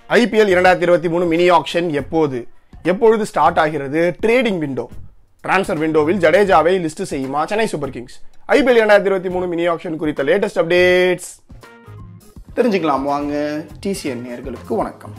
IPL இரண்டாயிரத்தி இருபத்தி மூணு மினி ஆக்ஷன் எப்போது எப்பொழுது ஸ்டார்ட் ஆகிறது ட்ரேடிங் விண்டோ டிரான்ஸ்ஃபர் விண்டோவில் ஜடேஜாவை லிஸ்ட் செய்யுமா சென்னை சூப்பர் கிங்ஸ் ஐபிஎல் இரண்டாயிரத்தி இருபத்தி மூணு மினி ஆக்ஷன் குறித்த லேட்டஸ்ட் அப்டேட்ஸ் தெரிஞ்சுக்கலாம் வாங்க டிசிஎன் நேர்களுக்கு வணக்கம்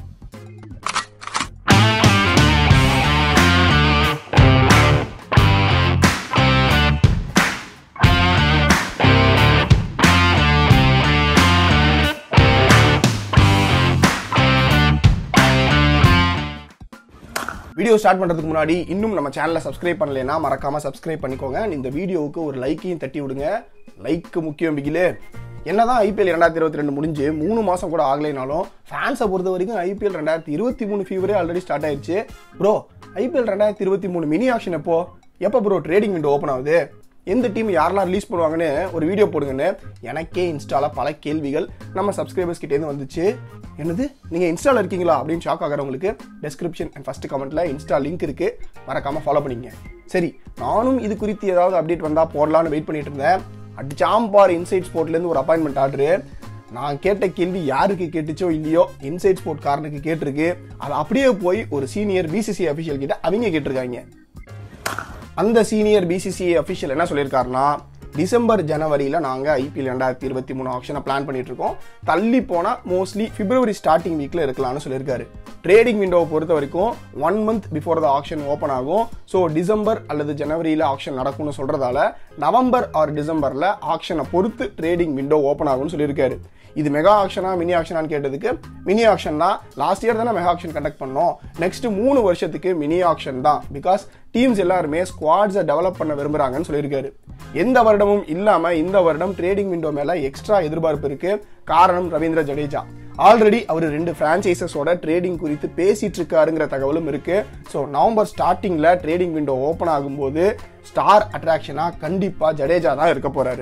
வீடியோ ஸ்டார்ட் பண்றதுக்கு முன்னாடி இன்னும் நம்ம சேனலை சப்ஸ்கிரைப் பண்ணலைன்னா மறக்காம சப்ஸ்கிரைப் பண்ணிக்கோங்க And இந்த வீடியோவுக்கு ஒரு லைக்கையும் தட்டி விடுங்க லைக்கு முக்கியம் பிகிலே என்னதான் ஐபிஎல் ரெண்டாயிரத்தி இருபத்தி ரெண்டு முடிஞ்சு மூணு மாசம் கூட ஆகலைனாலும் ஃபேன்ஸை பொறுத்த வரைக்கும் ஐபிஎல் ரெண்டாயிரத்தி இருபத்தி மூணு ஃபீவரே ஆல்ரெடி ஸ்டார்ட் ஆயிடுச்சு ப்ரோ ஐபிஎல் ரெண்டாயிரத்தி இருபத்தி மூணு மினி ஆக்ஷன் எப்போ எப்போ ப்ரோ ட்ரேடிங் விண்டோ ஓப்பன் ஆகுது எந்த டீம் யாரெல்லாம் ரிலீஸ் பண்ணுவாங்கன்னு ஒரு வீடியோ போடுங்கன்னு எனக்கே இன்ஸ்டால பல கேள்விகள் நம்ம சப்ஸ்கிரைபர்ஸ் கிட்டேருந்து வந்துச்சு என்னது நீங்க இன்ஸ்டால இருக்கீங்களா அப்படின்னு ஷாக் ஆகிறவங்களுக்கு டெஸ்கிரிப்ஷன் அண்ட் ஃபர்ஸ்ட் கமெண்ட்ல இன்ஸ்டா லிங்க் இருக்கு மறக்காம ஃபாலோ பண்ணிங்க சரி நானும் இது குறித்து ஏதாவது அப்டேட் வந்தா போடலான்னு வெயிட் பண்ணிட்டு இருந்தேன் அடிச்சாம்பார் இன்சைட் ஸ்போர்ட்லேருந்து ஒரு அப்பாயின்மெண்ட் ஆர்டரு நான் கேட்ட கேள்வி யாருக்கு கேட்டுச்சோ இல்லையோ இன்சைட் ஸ்போர்ட் காரனுக்கு கேட்டிருக்கு அது அப்படியே போய் ஒரு சீனியர் பிசிசி அஃபிஷியல் கிட்ட அவங்க கேட்டிருக்காங்க அந்த சீனியர் பிசிசிஐ அஃபிஷியல் என்ன சொல்லியிருக்காருன்னா டிசம்பர் ஜனவரியில் நாங்கள் ஐபிஎல் ரெண்டாயிரத்தி இருபத்தி மூணு ஆப்ஷனை பிளான் பண்ணிட்டு இருக்கோம் தள்ளி போனால் மோஸ்ட்லி பிப்ரவரி ஸ்டார்டிங் வீக்கில் இருக்கலாம்னு சொல்லியிருக்காரு ட்ரேடிங் விண்டோவை பொறுத்த வரைக்கும் one month before the auction open ஆகும் ஸோ டிசம்பர் அல்லது ஜனவரியில் ஆக்ஷன் நடக்கும்னு சொல்றதால நவம்பர் ஆர் டிசம்பரில் ஆக்ஷனை பொறுத்து ட்ரேடிங் விண்டோ ஓப்பன் ஆகும்னு சொல்லியிருக்காரு இது மெகா ஆக்ஷனா மினி ஆக்ஷனான்னு கேட்டதுக்கு மினி ஆக்ஷன் தான் லாஸ்ட் இயர் தானே மெகா ஆக்ஷன் கண்டக்ட் பண்ணோம் நெக்ஸ்ட் மூணு வருஷத்துக்கு மினி ஆக்ஷன் தான் பிகாஸ் டீம்ஸ் எல்லாருமே ஸ்குவாட்ஸை டெவலப் பண்ண விரும்புறாங்கன்னு சொல்லியிருக்காரு எந்த வருடமும் இல்லாம இந்த வருடம் ட்ரேடிங் விண்டோ மேல எக்ஸ்ட்ரா எதிர்பார்ப்பு இருக்கு காரணம் ரவீந்திர ஜடேஜா ஆல்ரெடி அவர் ரெண்டு பிரான்ச்சைசஸோட ட்ரேடிங் குறித்து பேசிட்டு இருக்காருங்கிற தகவலும் இருக்கு ஸோ நவம்பர் ஸ்டார்டிங்ல ட்ரேடிங் விண்டோ ஓப்பன் ஆகும்போது ஸ்டார் அட்ராக்ஷனா கண்டிப்பா ஜடேஜா தான் இருக்க போறாரு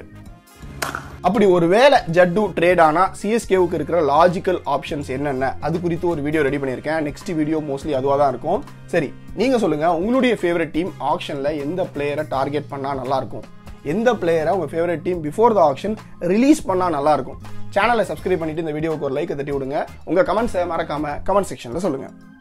அப்படி ஒருவேளை ஜட்டு ட்ரேட் ஆனா சிஎஸ்கேவுக்கு இருக்கிற லாஜிக்கல் ஆப்ஷன்ஸ் என்னென்ன அது குறித்து ஒரு வீடியோ ரெடி பண்ணியிருக்கேன் நெக்ஸ்ட் வீடியோ மோஸ்ட்லி அதுவாக தான் இருக்கும் சரி நீங்க சொல்லுங்க உங்களுடைய ஃபேவரட் டீம் ஆக்ஷன்ல எந்த பிளேயரை டார்கெட் பண்ணா நல்லா இருக்கும் எந்த பிளேயரை உங்க favourite team before the auction release பண்ணா நல்லா இருக்கும் சேனலை சப்ஸ்கிரைப் பண்ணிட்டு இந்த வீடியோவுக்கு ஒரு லைக் தட்டி விடுங்க உங்க கமெண்ட்ஸை மறக்காம கமெண்ட் செக்ஷன்ல சொல்லுங்க